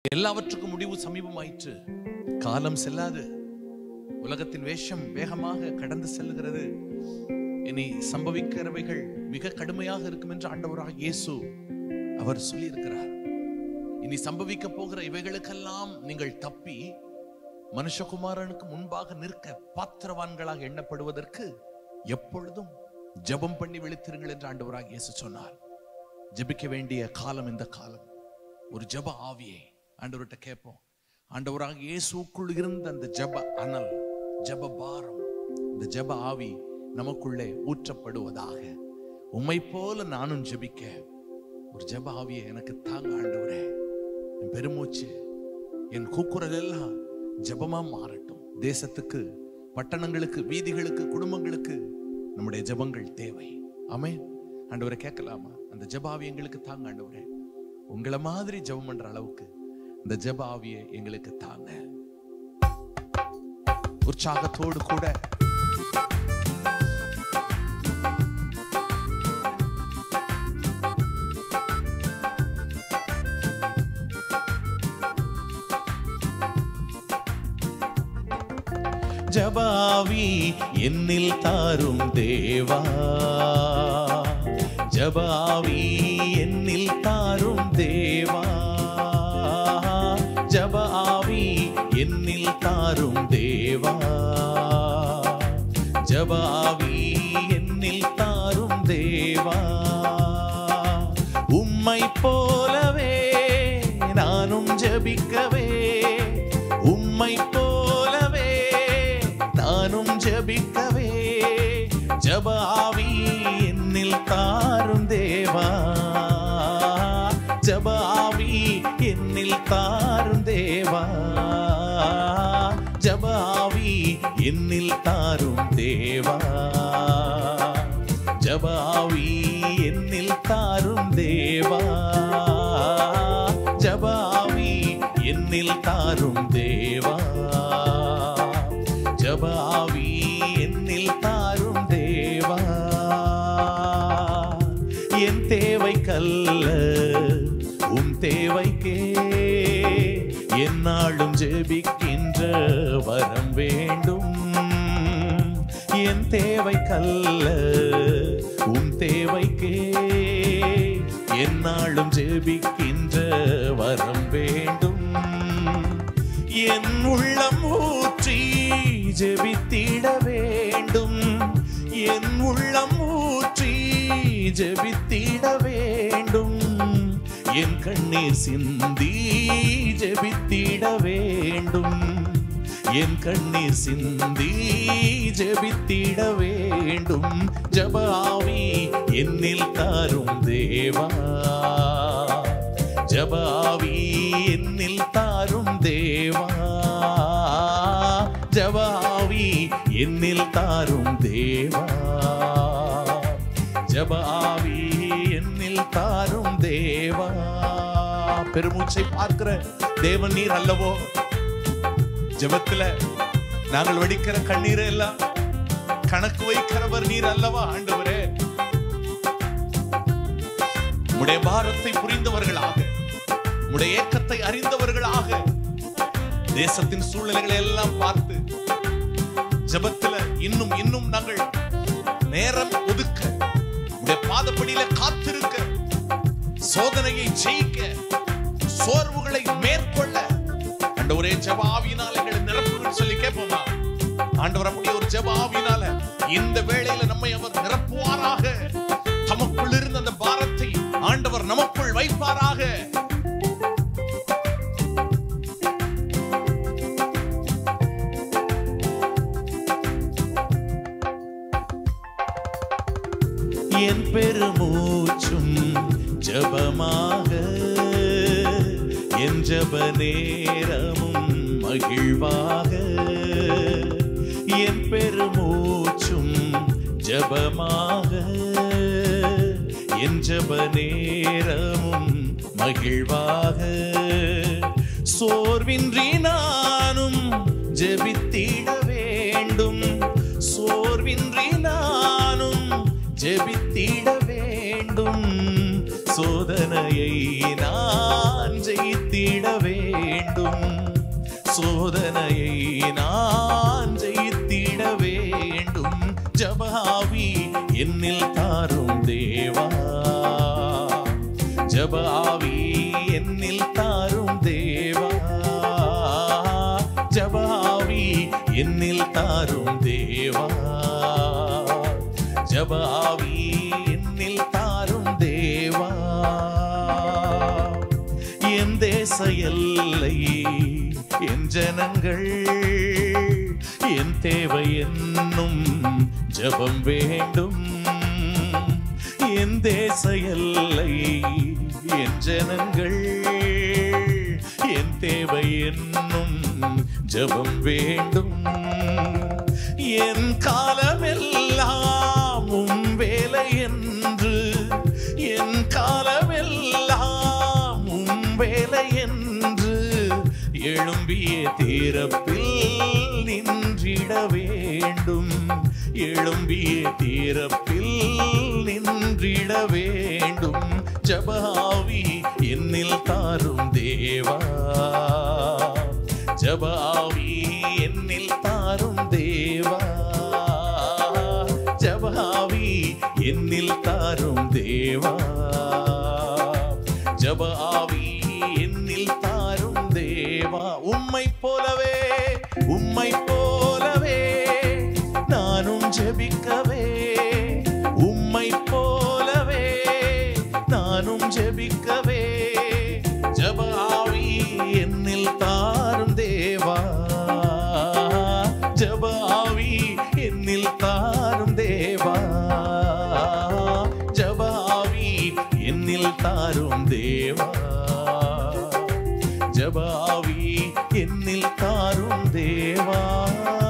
எல்லாவற்றுக்கும் முடிவு சமீபமாயிற்று காலம் செல்லாது உலகத்தின் வேஷம் வேகமாக கடந்து செல்லுகிறது இனி சம்பவிக்கிறவைகள் மிக கடுமையாக இருக்கும் என்று ஆண்டவராக இயேசு அவர் சொல்லியிருக்கிறார் இனி சம்பவிக்க போகிற இவைகளுக்கெல்லாம் நீங்கள் தப்பி மனுஷகுமாரனுக்கு முன்பாக நிற்க பாத்திரவான்களாக எண்ணப்படுவதற்கு எப்பொழுதும் ஜெபம் பண்ணி விழித்திருங்கள் என்று ஆண்டவராக இயேசு சொன்னார் ஜெபிக்க வேண்டிய காலம் இந்த காலம் ஒரு ஜெப ஆவியை ஆண்டவர்கிட்ட கேட்போம் ஆண்டவராக இயேசுக்குள் இருந்த அந்த ஜெப அனல் ஜெப பாரம் இந்த ஜெப ஆவி நமக்குள்ளே ஊற்றப்படுவதாக உம்மை போல நானும் ஜெபிக்க ஒரு ஜெப ஆவியை எனக்கு தாங்க ஆண்டவரே என் பெருமூச்சு என் கூக்குரல் எல்லாம் ஜெபமா மாறட்டும் தேசத்துக்கு பட்டணங்களுக்கு வீதிகளுக்கு குடும்பங்களுக்கு நம்முடைய ஜெபங்கள் தேவை ஆமென் ஆண்டவரை கேட்கலாமா அந்த ஜெபாவி எங்களுக்கு தாங்க ஆண்டவரே உங்களை மாதிரி ஜெபம் பண்ற அளவுக்கு இந்த ஜெப ஆவியை எங்களுக்கு தாங்க உற்சாகத்தோடு கூட ஜபாவி என்னில் தாரும் தேவா ஜபாவி என்னில் தாரும் தேவா ஜபாவி என்னில் தாரும் தேவா ஜபாவி என்னில் தாரும் தேவா உம்மை போலவே நானும் ஜபிக்கவே உம்மை போலவே நானும் ஜபிக்கவே ஜபாவி என்னில் தாரும் தேவா ஜபாவி என்னில் தாரும் தேவா ஜபாவி என்னில் தாரும் தேவா ஜபாவி என்னில் தாரும் தேவா ஜபாவி என்னில் தாரும் தேவா ஜபாவி என்னில் தாரும் தேவா என் தேவைக்கல்ல உன் தேவைக்கே என்னாலும் ஜெபிக்கின்ற வரம் வேண்டும் என் தேவைக்கல்ல உன் தேவைக்கே என்னாலும் ஜெபிக்கின்ற வரம் வேண்டும் என் உள்ளம் ஊற்றி ஜெபித்திட வேண்டும் என் உள்ளம் ஊற்றி ஜெபித்திட வேண்டும் என் கண்ணீர் சிந்தி ஜெபித்திட வேண்டும் என் கண்ணீர் சிந்தி ஜெபித்திட வேண்டும் ஜபாவி என்னில் தாரும் தேவா ஜபாவி என்னில் தாரும் தேவா ஜபாவி என்னில் தாரும் தேவா ஜபாவி என்னில் தாரும் தேவா பெருமூச்சை பார்க்கிற தேவன் நீர் அல்லவோ ஜெபத்துல நாங்கள் வடிக்கிற கண்ணீரை எல்லாம் கணக்கு வைக்கிறவர் நீர் அல்லவா ஆண்டவரே உடைய பாரத்தை புரிந்தவர்களாக உடைய ஏக்கத்தை அறிந்தவர்களாக தேசத்தின் சூழ்நிலைகளை எல்லாம் பார்த்து ஜெபத்துல இன்னும் இன்னும் நாங்கள் நேரம் ஒதுக்க உடைய பாதப்படியில காத்திருக்க சோதனையை ஜெயிக்க சோர்வுகளை மேற்கொள்ள ஆண்டவரே ஜெப ஆவியினால எங்களை நிரப்புன்னு சொல்லி கேட்போமா ஆண்டவர் அப்படி ஒரு ஜெப ஆவியினால இந்த வேளையில நம்மை அவர் நிரப்புவாராக தமக்குள் இருந்த அந்த பாரத்தை ஆண்டவர் நமக்குள் வைப்பாராக என் பெருமூச்சும் ஜபமாக என் ஜப நேரமும் மகிழ்வாக என் பெருமூச்சும் ஜபமாக என் ஜப நேரமும் மகிழ்வாக சோர்வின்றி நானும் ஜெபித்திட வேண்டும் சோர்வின்றி நானும் ஜெபித்திட வேண்டும் சோதனையை நான் ஜெயித்திட வேண்டும் சோதனையை நான் ஜெயித்திட வேண்டும் ஜபாவி என்னில் தாரும் தேவா ஜபாவி என்னில் தாரும் தேவா ஜபாவி என்னில் தாரும் தேவா ஜபாவி என்னில் தாரும் தேவா என் தேச எல்லை என் ஜனங்கள் என் தேவை என்னும் ஜபம் வேண்டும் என் தேச எல்லை என் ஜனங்கள் என் தேவை என்னும் ஜபம் வேண்டும் என் காலமெல்லாம் உம் வேலை என்று என் காலமெல்லாம் உம் வேலை என்று எழும்பிய தீரப்பில் நின்றிட வேண்டும் எழும்பிய தீரப்பில் நின்றிட வேண்டும் ஜபாவி என்னில் தாரும் தேவா ஜபாவி என்னில் தாரும் தேவா ஜபாவி என்னில் தாரும் தேவா ஜபாவி என்னில் தாரும் தேவா உம்மை போலவே உம்மை போலவே நானும் ஜெபிக்கவே உம்மை போலவே நானும் ஜெபிக்கவே ஜபாவி என்னில் தாரும் தேவா ஜபாவி என்னில் தாரும் தேவா ஜபாவி என்னில் தாரும் தேவா ஜபாவி என்னில் தாரும் தேவா